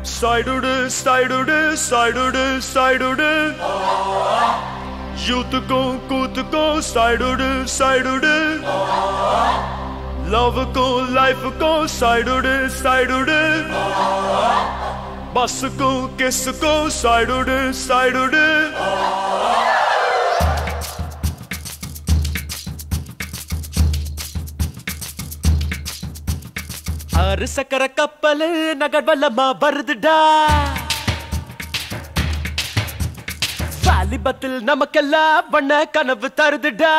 சைடுடு சைடுடு சைடுடு சைடுடு யூத்துக்கும் கூத்துக்கும் சைடுடு சைடுடு லவ்வுக்கும் லைஃபுக்கும் சைடுடு சைடுடு பஸ்ஸுக்கும் கிஸ்ஸுக்கும் சைடுடு சைடுடு ஆறு சக்கர கப்பல் நகர்வலமா வருதுடா வாலிபத்தில் நமக்கெல்லாம் வண்ண கனவு தருதுடா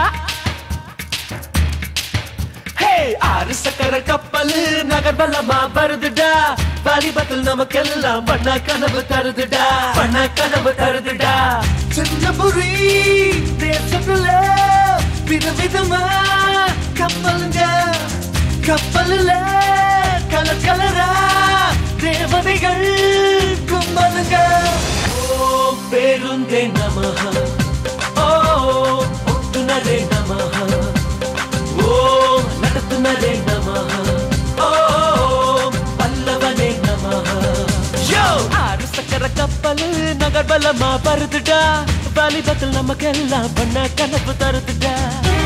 ஹே ஆறு சக்கர கப்பல் நகர்வலமா வருதுடா வாலிபத்தில் நமக்கெல்லாம் வண்ண கனவு தருதுடா வண்ண கனவு தருதுடா சின்ன புரி தேசத்துல விதவிதமா கப்பலுங்க கப்பலுல கலர் கலரா தேவதைகள் கும்பலுங்க ஓம் பேருந்தே நமஹ ஓம் ஒட்டுநரே நமஹ ஓம் நடத்துனரே நமஹ ஓம் பல்லவனே நமஹ யோ ஆறு சக்கர கப்பல் நகர்பலமா வருதுடா வாலிபத்தில் நமக்கெல்லாம் பண்ண கனவு தருதுடா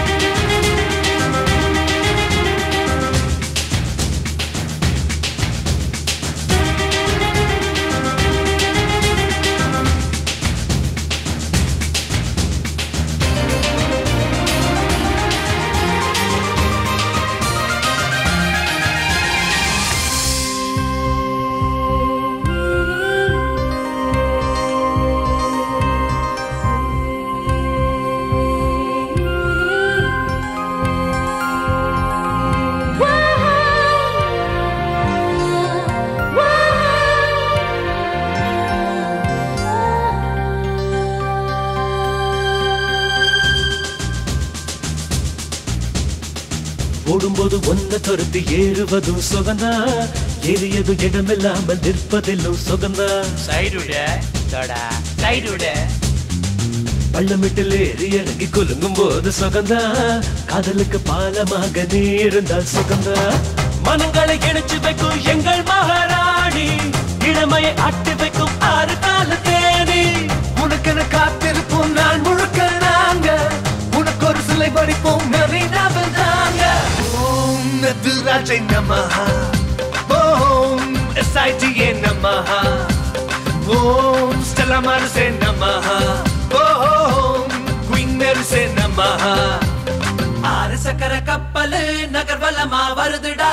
ஓடும்போது ஒன்ன துரத்தி ஏறுவதும் சுகந்தா ஏறியதும் இடமில்லாமல் நிற்பதிலும் சுகந்தா சைடுட தடா சைடுட பள்ளமிட்டில் ஏறி இறங்கி குலுங்கும் போது சுகந்தா காதலுக்கு பாலமாக நீ இருந்தால் சுகந்தா மனங்களை இணைச்சு வைக்கும் எங்கள் மகாராணி இளமையை அட்டி வைக்கும் ஆறு கால தேனி உனக்கென காத்திருப்போம் நான் முழுக்க நாங்க உனக்கு ஒரு சிலை படிப்போம் மெரினாவில் தாங்க ஓம் நெதுராஜை நமஹா ஓம் எஸ்ஐடிஏ நமஹா ஓம் ஸ்டெல்லா மாருசே நமஹா ஓம் குயின் மெருசே நமஹா ஆறு சக்கர கப்பல் நகர்வலமா வருதுடா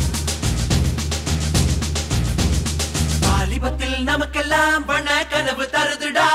வாலிபத்தில் நமக்கெல்லாம் பண்ண கனவு தருதுடா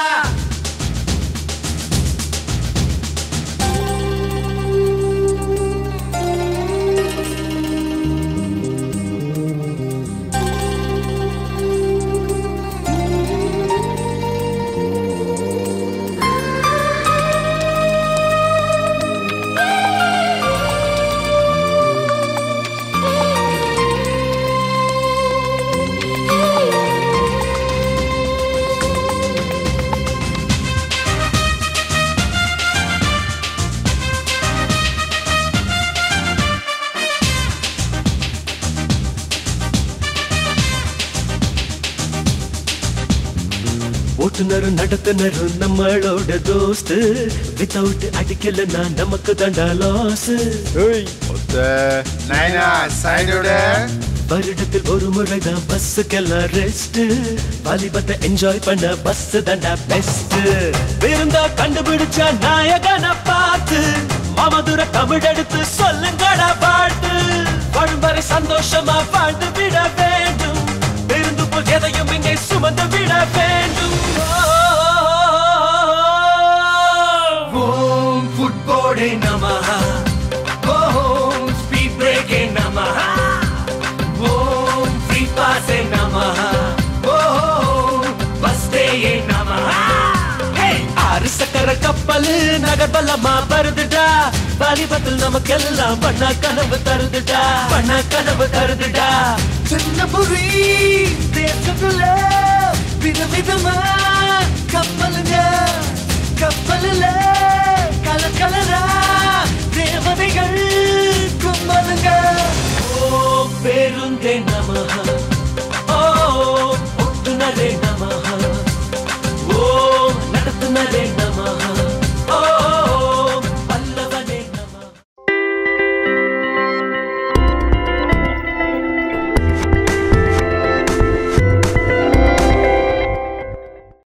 ஓட்டுநரும் நடத்துனரும் நம்மளோட தோஸ்து வித்தவுட் அடிக்கலன்னா நமக்கு தண்டா லாஸ் ஒத்த நைனா சைடுட வருடத்தில் ஒரு முறைதான் பஸ்ஸுக்கெல்லாம் ரெஸ்ட் வாலிபத்தை என்ஜாய் பண்ண பஸ் தாண்டா பெஸ்ட் விருந்தா கண்டுபிடிச்ச நாயகனை பார்த்து மாமதுர தமிழ் எடுத்து சொல்லுங்கடா பாட்டு வாழும் வரை சந்தோஷமா வாழ்ந்து விட வேண்டும் விருந்து போல் எதையும் இங்கே சுமந்து விட வேண்டும் ஓம் ஃபுட்போர்டே நமஹா ஓம் ஸ்பீட் பிரேக்கே நமஹா ஓம் ஃப்ரீ பாஸே நமஹா ஓம் பஸ் டேயே நமஹா ஹே! ஆறு சக்கர கப்பல் நகர்பலமா வருதுடா வாலிபத்தில் நமக்கெல்லாம் பண்ண கனவு தருதுடா பண்ண கனவு தருதுடா சின்ன புரி தேசத்துல விதவிதமா கப்பலுங்க கப்பலுல கலர் கலரா தேவதைகள் கும்பலுங்க ஓ பேருந்தே நமஹ ஓ ரே